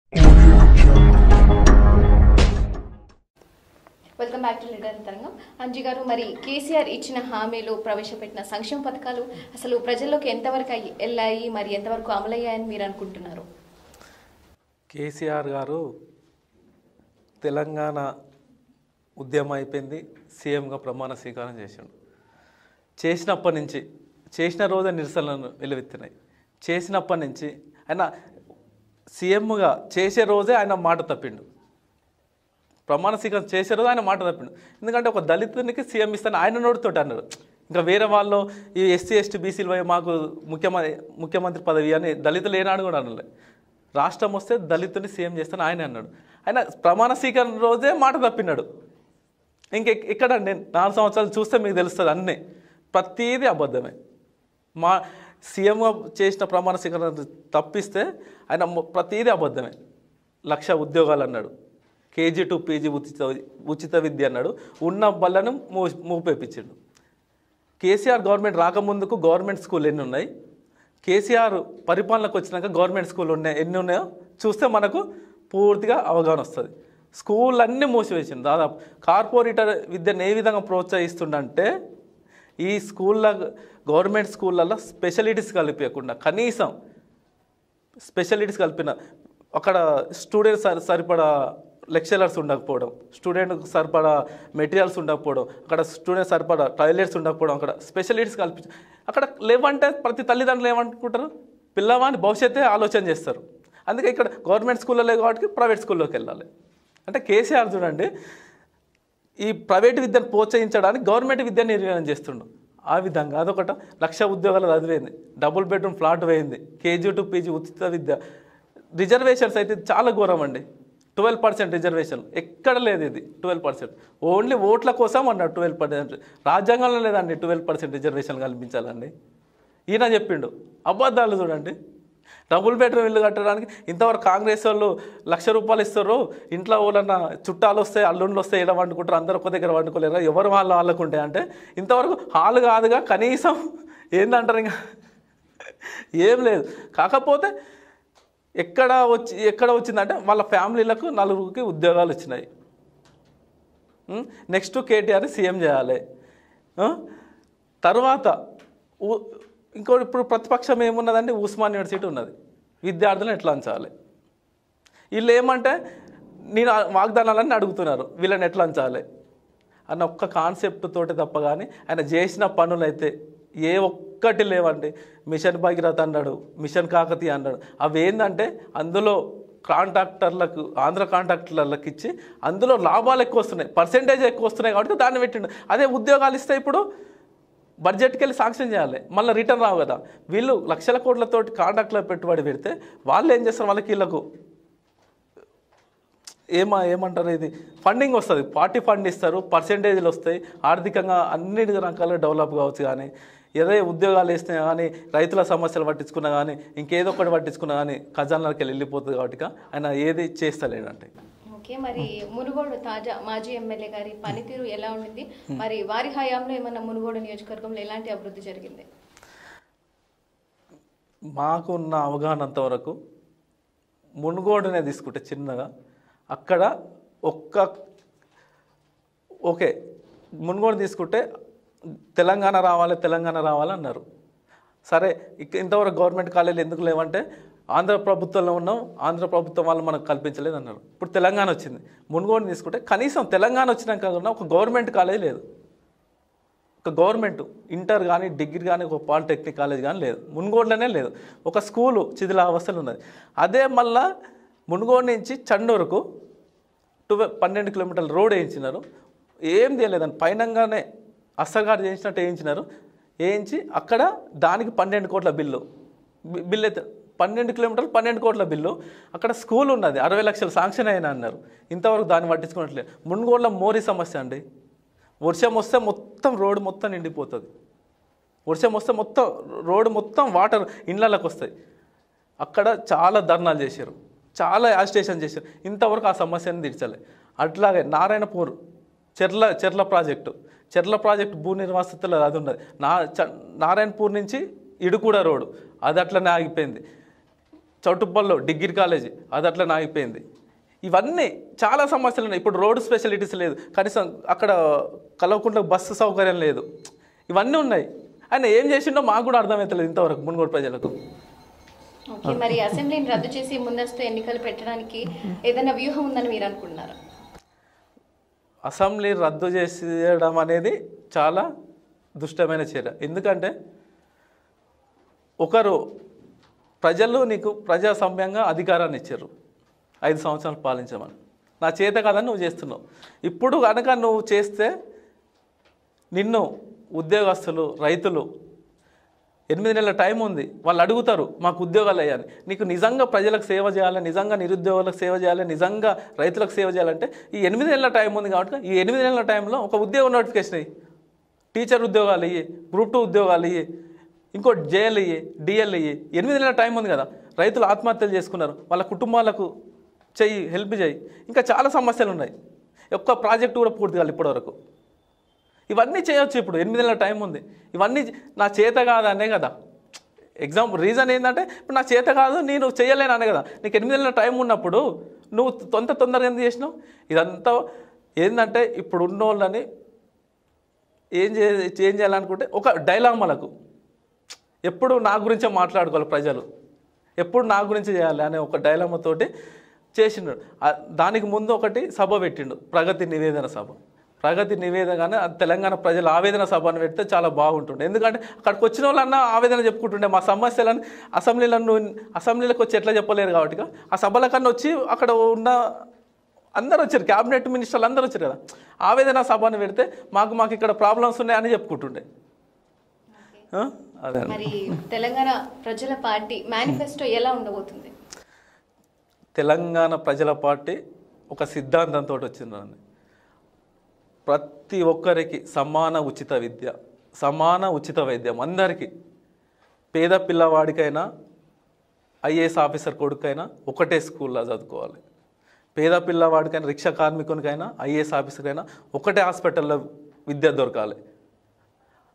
Speaker 1: welcome back to leader Antharangam Anju గారు మరి కేసీఆర్ ఇచ్చిన హామీలు ప్రవేశపెట్టిన సంక్షేమ పథకాలు అసలు ప్రజల్లోకి ఎంతవరకు అయ్యి- వెళ్ళాయి మరి ఎంతవరకు అమలయ్యాయని మీరు అనుకుంటున్నారు
Speaker 2: కేసీఆర్ గారు తెలంగాణ ఉద్యమం అయిపోయింది సీఎంగా ప్రమాణ స్వీకారం చేశాడు చేసినప్పటి నుంచి చేసిన రోజే నిరసనలను వెలువెత్తినాయి చేసినప్పటి నుంచి ఆయన సీఎంగా చేసే రోజే ఆయన మాట తప్పిండు ప్రమాణ స్వీకారం చేసే రోజు ఆయన మాట తప్పిండు ఎందుకంటే ఒక దళితునికి సీఎం ఇస్తాను ఆయన నోటితోటి అన్నారు ఇంకా వేరే వాళ్ళు ఈ ఎస్సీ ఎస్టీ బీసీలు పోయి మాకు ముఖ్యమంత్రి ముఖ్యమంత్రి పదవి అని దళితులు ఏనాడు కూడా అనలే రాష్ట్రం వస్తే దళితుని సీఎం చేస్తాను ఆయన అన్నాడు ఆయన ప్రమాణ స్వీకారం రోజే మాట తప్పినాడు ఇంక ఇక్కడ నేను నాలుగు సంవత్సరాలు చూస్తే మీకు తెలుస్తుంది అన్నీ ప్రతీది అబద్ధమే మా సీఎంగా చేసిన ప్రమాణ స్వీకారం తప్పిస్తే ఆయన మొ- ప్రతీది అబద్ధమే లక్ష ఉద్యోగాలు అన్నాడు కేజీ టు పీజీ ఉచిత ఉచిత విద్య అన్నాడు ఉన్న బళ్ళను మూ మూపేపించాడు కేసీఆర్ గవర్నమెంట్ రాకముందుకు గవర్నమెంట్ స్కూల్ ఎన్ని ఉన్నాయి కేసీఆర్ పరిపాలనకు వచ్చినాక గవర్నమెంట్ స్కూల్ ఉన్నాయి ఎన్ని ఉన్నాయో చూస్తే మనకు పూర్తిగా అవగాహన వస్తుంది స్కూల్ అన్నీ మూసివేసింది దాదాపు కార్పొరేటర్ విద్యను ఏ విధంగా ప్రోత్సహిస్తుండంటే ఈ స్కూళ్ళ గవర్నమెంట్ స్కూళ్ళల్లో స్పెషలిటీస్ కలిపేయకుండా కనీసం స్పెషలిటీస్ కలిపిన అక్కడ స్టూడెంట్స్ సరి సరిపడా లెక్చరర్స్ ఉండకపోవడం స్టూడెంట్కి సరిపడా మెటీరియల్స్ ఉండకపోవడం అక్కడ స్టూడెంట్స్ సరిపడా టాయిలెట్స్ ఉండకపోవడం అక్కడ స్పెషలిటీస్ కల్పించ అక్కడ లేవంటే ప్రతి తల్లిదండ్రులు ఏమనుకుంటారు పిల్లవాని భవిష్యత్తే ఆలోచన చేస్తారు అందుకే ఇక్కడ గవర్నమెంట్ స్కూల్లో లేవు కాబట్టి ప్రైవేట్ స్కూల్లోకి వెళ్ళాలి అంటే కేసీఆర్ చూడండి ఈ ప్రైవేట్ విద్యను ప్రోత్సహించడానికి గవర్నమెంట్ విద్యను నిర్వహణ చేస్తుండు ఆ విధంగా అదొకట లక్ష ఉద్యోగాలు చదివేంది డబుల్ బెడ్రూమ్ ఫ్లాట్ వేయింది కేజీ టు పీజీ ఉచిత విద్య రిజర్వేషన్స్ అయితే చాలా ఘోరం అండి ట్వెల్వ్ పర్సెంట్ రిజర్వేషన్ ఎక్కడ లేదు ఇది ట్వెల్వ్ పర్సెంట్ ఓన్లీ ఓట్ల కోసం అన్నాడు ట్వెల్వ్ పర్సెంట్ రాజ్యాంగంలో లేదండి ట్వెల్వ్ పర్సెంట్ రిజర్వేషన్ కల్పించాలండి ఈయన చెప్పిండు అబద్ధాలు చూడండి డబుల్ బెడ్రూమ్ ఇల్లు కట్టడానికి ఇంతవరకు కాంగ్రెస్ వాళ్ళు లక్ష రూపాయలు ఇస్తారు ఇంట్లో వాళ్ళన్న చుట్టాలు వస్తే అల్లుండ్లు వస్తే ఇలా వండుకుంటారు అందరు ఒక దగ్గర వండుకోలేరు ఎవరు వాళ్ళు వాళ్ళకు ఉంటాయి అంటే ఇంతవరకు హాల్ కాదుగా కనీసం ఏందంటారు ఇంకా ఏం లేదు కాకపోతే ఎక్కడ వచ్చి ఎక్కడ వచ్చిందంటే వాళ్ళ ఫ్యామిలీలకు నలుగురికి ఉద్యోగాలు వచ్చినాయి నెక్స్ట్ కేటీఆర్ సీఎం చేయాలి ఆ? తర్వాత ఊ- ఇంకోటి ఇప్పుడు ప్రతిపక్షం ఏమున్నదంటే ఉస్మాన్ యూనివర్సిటీ ఉన్నది విద్యార్థులను ఎట్లా అంచాలి వీళ్ళు ఏమంటే నేను ఆ వాగ్దానాలన్నీ అడుగుతున్నారు వీళ్ళని ఎట్లా అంచాలి అన్న ఒక్క కాన్సెప్ట్ తోటి తప్ప కానీ ఆయన చేసిన పనులు అయితే ఏ ఒక్కటి లేవండి మిషన్ భగీరథ అన్నాడు మిషన్ కాకతీయ అన్నాడు అవి ఏంటంటే అందులో కాంట్రాక్టర్లకు ఆంధ్ర కాంట్రాక్టర్లకు ఇచ్చి అందులో లాభాలు ఎక్కువ వస్తున్నాయి పర్సెంటేజ్ ఎక్కువ వస్తున్నాయి కాబట్టి దాన్ని పెట్టిండు అదే ఉద్యోగాలు ఇస్తే ఇప్పుడు బడ్జెట్కి వెళ్ళి శాంక్షన్ చేయాలి మళ్ళీ రిటర్న్ రావు కదా వీళ్ళు లక్షల కోట్లతోటి కాంట్రాక్ట్లో పెట్టుబడి పెడితే వాళ్ళు ఏం చేస్తారు వాళ్ళకి వీళ్ళకు ఏమా ఏమంటారు ఇది ఫండింగ్ వస్తుంది పార్టీ ఫండ్ ఇస్తారు పర్సెంటేజ్లు వస్తాయి ఆర్థికంగా అన్ని రకాలుగా డెవలప్ కావచ్చు కానీ ఏదో ఉద్యోగాలు వేస్తే కానీ రైతుల సమస్యలు పట్టించుకున్నా కానీ ఇంకేదో ఒకటి పట్టించుకున్నా కానీ ఖజానాలకు వెళ్ళి వెళ్ళిపోతుంది కాబట్టి ఆయన ఏది చేస్తలేడంటే
Speaker 1: ఓకే మరి మునుగోడు తాజా మాజీ ఎమ్మెల్యే గారి పనితీరు ఎలా ఉండింది మరి వారి హయాంలో ఏమన్నా మునుగోడు నియోజకవర్గంలో ఎలాంటి అభివృద్ధి జరిగింది
Speaker 2: మాకున్న అవగాహనంత వరకు మునుగోడునే తీసుకుంటే చిన్నగా అక్కడ ఒక్క ఓకే మునుగోడు తీసుకుంటే తెలంగాణ రావాలి తెలంగాణ రావాలి అన్నారు సరే ఇక ఇంతవరకు గవర్నమెంట్ కాలేజీలు ఎందుకు లేవంటే ఆంధ్ర ప్రభుత్వంలో ఉన్నాం ఆంధ్ర ప్రభుత్వం వాళ్ళు మనకు కల్పించలేదు అన్నారు ఇప్పుడు తెలంగాణ వచ్చింది మునుగోడు తీసుకుంటే కనీసం తెలంగాణ వచ్చినాక కూడా ఒక గవర్నమెంట్ కాలేజ్ లేదు ఒక గవర్నమెంట్ ఇంటర్ కానీ డిగ్రీ కానీ ఒక పాలిటెక్నిక్ కాలేజ్ కానీ లేదు మునుగోడులోనే లేదు ఒక స్కూలు చిదిల అవస్థలు ఉన్నది అదే మళ్ళా మునుగోడు నుంచి చండూరుకు ట్వెల్వ్ పన్నెండు కిలోమీటర్ల రోడ్ వేయించినారు ఏం చేయలేదండి పైనంగానే అస్సగాడు చేయించినట్టు వేయించినారు వేయించి అక్కడ దానికి పన్నెండు కోట్ల బిల్లు బి- బిల్లు అయితే పన్నెండు కిలోమీటర్లు పన్నెండు కోట్ల బిల్లు అక్కడ స్కూల్ ఉన్నది అరవై లక్షలు శాంక్షన్ అయినా అన్నారు ఇంతవరకు దాన్ని పట్టించుకోవట్లేదు మునుగోడులో మోరీ సమస్య అండి వర్షం వస్తే మొత్తం రోడ్డు మొత్తం నిండిపోతుంది వర్షం వస్తే మొత్తం రోడ్డు మొత్తం వాటర్ ఇండ్లలోకి వస్తాయి అక్కడ చాలా ధర్నాలు చేశారు చాలా యాజిటేషన్ చేశారు ఇంతవరకు ఆ సమస్యను తీర్చలే అట్లాగే నారాయణపూర్ చెర్ల చెర్ల ప్రాజెక్టు చెర్ల ప్రాజెక్టు భూ నిర్వాసితుల అది ఉన్నది నా చ- నారాయణపూర్ నుంచి ఇడుకూడ రోడ్డు అది అట్లనే ఆగిపోయింది చౌటుప్పల్లో డిగ్రీ కాలేజీ అది అట్లనే ఆగిపోయింది ఇవన్నీ చాలా సమస్యలు ఉన్నాయి ఇప్పుడు రోడ్డు స్పెషాలిటీస్ లేదు కనీసం అక్కడ కలవకుండా బస్సు సౌకర్యం లేదు ఇవన్నీ ఉన్నాయి ఆయన ఏం చేసిండో మాకు కూడా అర్థమవుతలేదు ఇంతవరకు మునుగోడు ప్రజలకు
Speaker 1: ఓకే మరి అసెంబ్లీని రద్దు చేసి ముందస్తు ఎన్నికలు పెట్టడానికి ఏదైనా వ్యూహం ఉందని మీరు అనుకుంటున్నారా
Speaker 2: అసెంబ్లీ రద్దు చేసేయడం అనేది చాలా దుష్టమైన చర్య ఎందుకంటే ఒకరు ప్రజలు నీకు ప్రజాస్వామ్యంగా అధికారాన్ని ఇచ్చారు ఐదు సంవత్సరాలు పాలించమని నా చేత కాదని నువ్వు చేస్తున్నావు ఇప్పుడు కనుక నువ్వు చేస్తే నిన్ను ఉద్యోగస్తులు రైతులు ఎనిమిది నెలల టైం ఉంది వాళ్ళు అడుగుతారు మాకు ఉద్యోగాలు అయ్యాని నీకు నిజంగా ప్రజలకు సేవ చేయాలి నిజంగా నిరుద్యోగులకు సేవ చేయాలి నిజంగా రైతులకు సేవ చేయాలంటే ఈ ఎనిమిది నెలల టైం ఉంది కాబట్టి ఈ ఎనిమిది నెలల టైంలో ఒక ఉద్యోగ నోటిఫికేషన్ ఇయ్యి టీచర్ ఉద్యోగాలు ఇయ్యి గ్రూప్ టూ ఉద్యోగాలు ఇయ్యి ఇంకో జేఎల్ ఇయ్యి డిఎల్ ఇయ్యి ఎనిమిది నెలల టైం ఉంది కదా రైతులు ఆత్మహత్యలు చేసుకున్నారు వాళ్ళ కుటుంబాలకు చెయ్యి హెల్ప్ చేయి ఇంకా చాలా సమస్యలు ఉన్నాయి ఒక్క ప్రాజెక్టు కూడా పూర్తి కాదు ఇప్పటివరకు ఇవన్నీ చేయొచ్చు ఇప్పుడు ఎనిమిది నెలల టైం ఉంది ఇవన్నీ నా చేత కాదనే కదా ఎగ్జాంపుల్ రీజన్ ఏంటంటే ఇప్పుడు నా చేత కాదు నేను చేయలేను అనే కదా నీకు ఎనిమిది నెలల టైం ఉన్నప్పుడు నువ్వు తొంత తొందరగా ఎందుకు చేసినావు ఇదంతా ఏంటంటే ఇప్పుడు ఉన్నోళ్ళని ఏం చే ఏం చేయాలనుకుంటే ఒక డైలామాలకు ఎప్పుడు నా గురించే మాట్లాడుకోవాలి ప్రజలు ఎప్పుడు నా గురించి చేయాలి అనే ఒక డైలామాతోటి చేసిండు ఆ, దానికి ముందు ఒకటి సభ పెట్టిండు ప్రగతి నివేదన సభ ప్రగతి నివేదనగానే అది తెలంగాణ ప్రజల ఆవేదన సభను పెడితే చాలా బాగుంటుండే ఎందుకంటే అక్కడికి వచ్చిన వాళ్ళన్నా ఆవేదన చెప్పుకుంటుండే మా సమస్యలను అసెంబ్లీలను అసెంబ్లీలకు వచ్చి ఎట్లా చెప్పలేరు కాబట్టి ఆ సభల కన్నా వచ్చి అక్కడ ఉన్న అందరూ వచ్చారు క్యాబినెట్ మినిస్టర్లు అందరూ వచ్చారు కదా ఆవేదన సభను పెడితే మాకు మాకు ఇక్కడ ప్రాబ్లమ్స్ ఉన్నాయని చెప్పుకుంటుండే ఆ? అదే
Speaker 1: మరి తెలంగాణ ప్రజల పార్టీ మేనిఫెస్టో ఎలా ఉండబోతుంది
Speaker 2: తెలంగాణ ప్రజల పార్టీ ఒక సిద్ధాంతంతో వచ్చిందండి ప్రతి ఒక్కరికి సమాన ఉచిత విద్య సమాన ఉచిత వైద్యం అందరికీ పేద పిల్లవాడికైనా ఐఏఎస్ ఆఫీసర్ కొడుకైనా ఒకటే స్కూల్లో చదువుకోవాలి పేద పిల్లవాడికైనా రిక్షా కార్మికునికైనా ఐఏఎస్ ఆఫీసర్కైనా ఒకటే హాస్పిటల్లో విద్య దొరకాలి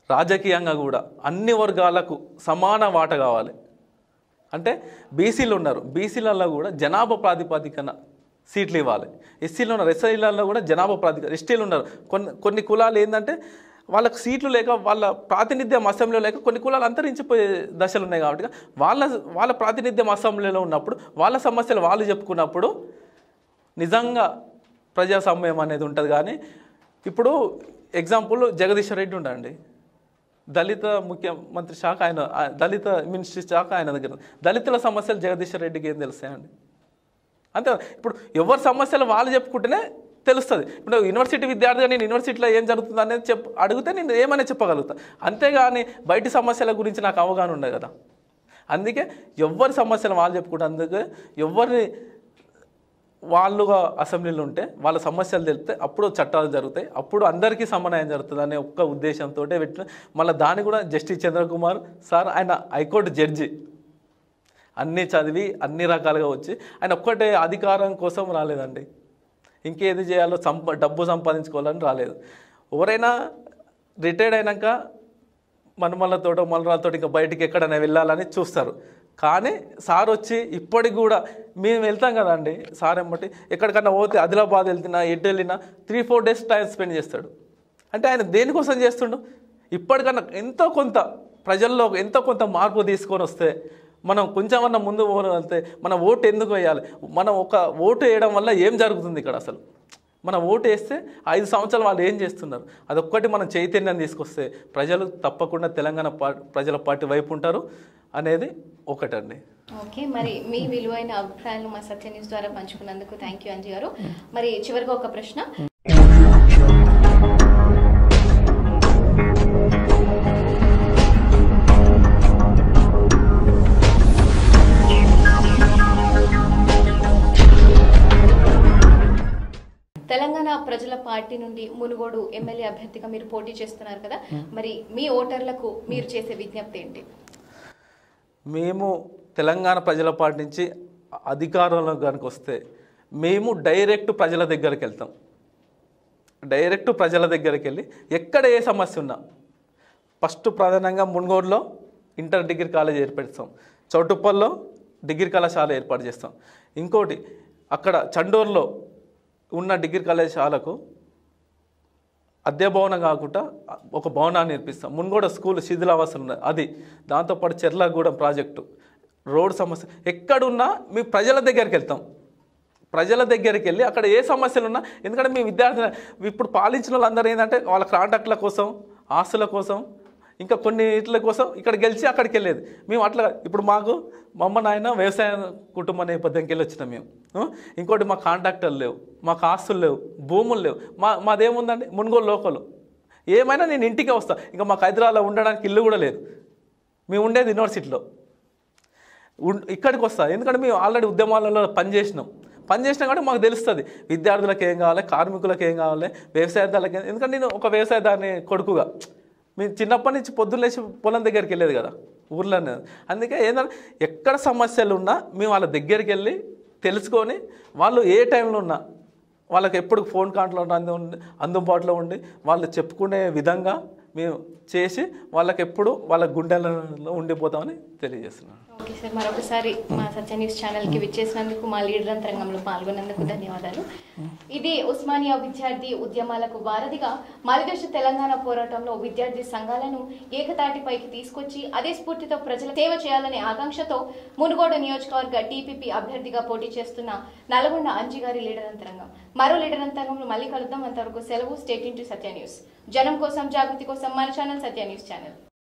Speaker 2: రాజకీయంగా కూడా అన్ని వర్గాలకు సమాన వాట కావాలి అంటే బీసీలు ఉన్నారు బీసీలలో కూడా జనాభా ప్రాతిపదికన సీట్లు ఇవ్వాలి ఎస్సీలు ఉన్నారు ఎస్ఐలలో కూడా జనాభా ప్రాతిపదిక ఎస్టీలు ఉన్నారు కొన్ని కొన్ని కులాలు ఏంటంటే వాళ్ళకి సీట్లు లేక వాళ్ళ ప్రాతినిధ్యం అసెంబ్లీలో లేక కొన్ని కులాలు అంతరించిపోయే దశలు ఉన్నాయి కాబట్టి వాళ్ళ వాళ్ళ ప్రాతినిధ్యం అసెంబ్లీలో ఉన్నప్పుడు వాళ్ళ సమస్యలు వాళ్ళు చెప్పుకున్నప్పుడు నిజంగా ప్రజాస్వామ్యం అనేది ఉంటుంది కానీ ఇప్పుడు ఎగ్జాంపుల్ జగదీశ్వర్ రెడ్డి ఉండండి దళిత ముఖ్యమంత్రి శాఖ ఆయన ఆ దళిత మినిస్ట్రీ శాఖ ఆయన దగ్గర ఉంది. దళితుల సమస్యలు జగదీశ్వర్ రెడ్డికి ఏం తెలుస్తాయండి అంతే ఇప్పుడు ఎవరి సమస్యలు వాళ్ళు చెప్పుకుంటేనే తెలుస్తుంది ఇప్పుడు యూనివర్సిటీ విద్యార్థిగా నేను యూనివర్సిటీలో ఏం జరుగుతుంది అనేది చెప్ అడిగితే నేను ఏమైనా చెప్పగలుగుతా అంతేగాని బయటి సమస్యల గురించి నాకు అవగాహన ఉండదు కదా అందుకే ఎవరి సమస్యలు వాళ్ళు చెప్పుకుంటే అందుకే ఎవరిని వాళ్ళుగా అసెంబ్లీలో ఉంటే వాళ్ళ సమస్యలు తెలిస్తే అప్పుడు చట్టాలు జరుగుతాయి అప్పుడు అందరికీ సమన్వయం జరుగుతుంది అనే ఒక్క ఉద్దేశంతో పెట్టిన మళ్ళీ దాన్ని కూడా జస్టిస్ చంద్రకుమార్ సార్ ఆయన హైకోర్టు జడ్జి అన్నీ చదివి అన్ని రకాలుగా వచ్చి ఆయన ఒక్కటే అధికారం కోసం రాలేదండి ఇంకేది చేయాలో సంప డబ్బు సంపాదించుకోవాలని రాలేదు ఎవరైనా రిటైర్డ్ అయినాక మనమల్లతోటో మలరాలతో ఇంకా బయటికి ఎక్కడైనా వెళ్ళాలని చూస్తారు కానీ సార్ వచ్చి ఇప్పటికి కూడా మేము వెళ్తాం కదండి సార్ ఎమ్మటి ఎక్కడికన్నా పోతే ఆదిలాబాద్ వెళ్తున్నా ఎటు వెళ్ళినా three four days time spend చేస్తాడు అంటే ఆయన దేనికోసం చేస్తుండు ఇప్పటికన్నా ఎంతో కొంత ప్రజల్లో ఎంతో కొంత మార్పు తీసుకొని వస్తే మనం కొంచెమన్నా ముందు పోగలిగితే మన ఓటు ఎందుకు వేయాలి మనం ఒక ఓటు వేయడం వల్ల ఏం జరుగుతుంది ఇక్కడ అసలు మనం ఓటు వేస్తే ఐదు సంవత్సరాలు వాళ్ళు ఏం చేస్తున్నారు అదొక్కటి మనం చైతన్యం తీసుకొస్తే ప్రజలు తప్పకుండా తెలంగాణ పా ప్రజల పార్టీ వైపు ఉంటారు అనేది ఒకటండి
Speaker 1: ఓకే మరి మీ విలువైన అభిప్రాయాలు మా సత్య న్యూస్ ద్వారా పంచుకున్నందుకు థ్యాంక్ యూ అంజీ గారు మరి చివరిగా ఒక ప్రశ్న తెలంగాణ ప్రజల పార్టీ నుండి మునుగోడు ఎమ్మెల్యే అభ్యర్థిగా మీరు పోటీ చేస్తున్నారు కదా మరి మీ ఓటర్లకు మీరు చేసే విజ్ఞప్తి ఏంటి
Speaker 2: మేము తెలంగాణ ప్రజల పార్టీ నుంచి అధికారంలో కనుక వస్తే మేము డైరెక్ట్ ప్రజల దగ్గరికి వెళ్తాం డైరెక్ట్ ప్రజల దగ్గరికి వెళ్ళి ఎక్కడ ఏ సమస్య ఉన్నా ఫస్ట్ ప్రధానంగా మున్గోడులో ఇంటర్ డిగ్రీ కాలేజ్ ఏర్పరుస్తాం చౌటుప్పల్లో డిగ్రీ కళాశాల ఏర్పాటు చేస్తాం ఇంకోటి అక్కడ చండూరులో ఉన్న డిగ్రీ కళాశాలకు అద్దె భవనం కాకుండా ఒక భవనాన్ని నిర్మిస్తాం మున్గోడ స్కూల్ శిథిలావాసం ఉన్నది అది దాంతోపాటు చెర్లగూడెం ప్రాజెక్టు రోడ్ సమస్య ఎక్కడున్నా మీ ప్రజల దగ్గరికి వెళ్తాం ప్రజల దగ్గరికి వెళ్ళి అక్కడ ఏ సమస్యలు ఉన్నా ఎందుకంటే మీ విద్యార్థులు ఇప్పుడు పాలించిన వాళ్ళందరూ ఏంటంటే వాళ్ళ కాంటాక్ట్ల కోసం ఆస్తుల కోసం ఇంకా కొన్ని ఇట్ల కోసం ఇక్కడ గెలిచి అక్కడికి వెళ్ళేది మేము అట్లా ఇప్పుడు మాకు మా అమ్మ నాయన వ్యవసాయ కుటుంబ నేపథ్యంకి వెళ్ళి వచ్చినాం మేము ఆ? ఇంకోటి మా కాంట్రాక్టర్లు లేవు మాకు ఆస్తులు లేవు భూములు లేవు మా మాదేముందండి మున్గోలు లోకలు ఏమైనా నేను ఇంటికే వస్తా ఇంకా మాకు హైదరాబాద్లో ఉండడానికి ఇల్లు కూడా లేదు మేము ఉండేది యూనివర్సిటీలో ఉన్- ఇక్కడికి వస్తా ఎందుకంటే మేము ఆల్రెడీ ఉద్యమాలలో పనిచేసినాం పనిచేసినా కూడా మాకు తెలుస్తుంది విద్యార్థులకు ఏం కావాలి కార్మికులకు ఏం కావాలి వ్యవసాయదారులకు ఏం- ఎందుకంటే నేను ఒక వ్యవసాయదారుని కొడుకుగా మేము చిన్నప్పటి నుంచి పొద్దున్న లేచి పొలం దగ్గరికి వెళ్ళేది కదా ఊర్లోనే అందుకే ఏంటంటే ఎక్కడ సమస్యలు ఉన్నా మేము వాళ్ళ దగ్గరికి వెళ్ళి తెలుసుకొని వాళ్ళు ఏ టైంలో ఉన్నా వాళ్ళకి ఎప్పుడు ఫోన్ కాంట్లో అందు అందుబాటులో ఉండి వాళ్ళు చెప్పుకునే విధంగా మేము చేసి వాళ్ళకి ఎప్పుడు వాళ్ళ గుండెలలో ఉండిపోతామని తెలియజేస్తున్నాను
Speaker 1: ఓకే సార్ మరొకసారి మా సత్య న్యూస్ ఛానల్ కి విచ్చేసినందుకు మా లీడర్ అంతరంగంలో పాల్గొన్నందుకు ధన్యవాదాలు ఇది ఉస్మానియా విద్యార్థి ఉద్యమాలకు వారధిగా మలిదశ తెలంగాణ పోరాటంలో విద్యార్థి సంఘాలను ఏకతాటిపైకి తీసుకొచ్చి అదే స్ఫూర్తితో ప్రజల సేవ చేయాలనే ఆకాంక్షతో మునుగోడు నియోజకవర్గ టీపీపీ అభ్యర్థిగా పోటీ చేస్తున్న నల్గొండ అంజిగారి లీడర్ అంతరంగం మరో లీడర్ అంతరంగంలో మళ్ళీ కలుద్దాం అంతవరకు సెలవు స్టేట్ ఇంటూ సత్య న్యూస్ జనం కోసం జాగృతి కోసం మన ఛానల్ సత్య న్యూస్ ఛానల్